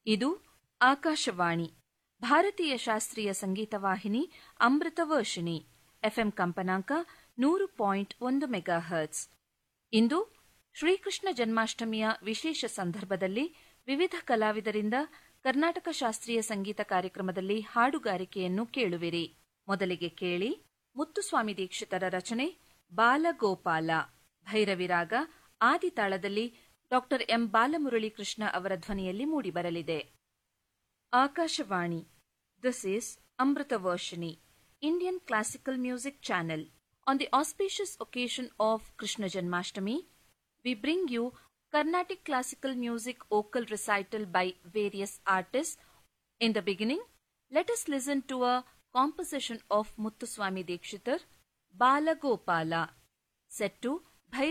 ಇದು ಆಕಾಶವಾಣಿ ಭಾರತೀಯ ಶಾಸ್ತ್ರೀಯ ಸಂಗೀತ ವಾಹಿನಿ ಅಮೃತ ವರ್ಷಿಣಿ ಎಫ್ಎಂ ಕಂಪನಾಂಕ ನೂರು ಪಾಯಿಂಟ್ ಒಂದು ಮೆಗಾ ಹರ್ಟ್ಸ್ ಇಂದು ಶ್ರೀಕೃಷ್ಣ ಜನ್ಮಾಷ್ಟಮಿಯ ವಿಶೇಷ ಸಂದರ್ಭದಲ್ಲಿ ವಿವಿಧ ಕಲಾವಿದರಿಂದ ಕರ್ನಾಟಕ ಶಾಸ್ತ್ರೀಯ ಸಂಗೀತ ಕಾರ್ಯಕ್ರಮದಲ್ಲಿ ಹಾಡುಗಾರಿಕೆಯನ್ನು ಕೇಳುವಿರಿ ಮೊದಲಿಗೆ ಕೇಳಿ ಮುತ್ತುಸ್ವಾಮಿ ದೀಕ್ಷಿತರ ರಚನೆ ಬಾಲಗೋಪಾಲ ಭೈರವಿರಾಗ ಆದಿತಾಳದಲ್ಲಿ ಡಾಕ್ಟರ್ ಎಂ ಬಾಲಮುರಳಿ ಕೃಷ್ಣ ಅವರ ಧ್ವನಿಯಲ್ಲಿ ಮೂಡಿಬರಲಿದೆ Akashvani this is Amrutha Varshini Indian classical music channel on the auspicious occasion of Krishna Janmashtami we bring you Carnatic classical music vocal recital by various artists. In the beginning, let us listen to a composition of Muthuswami Dikshitar, Bala Gopala, set to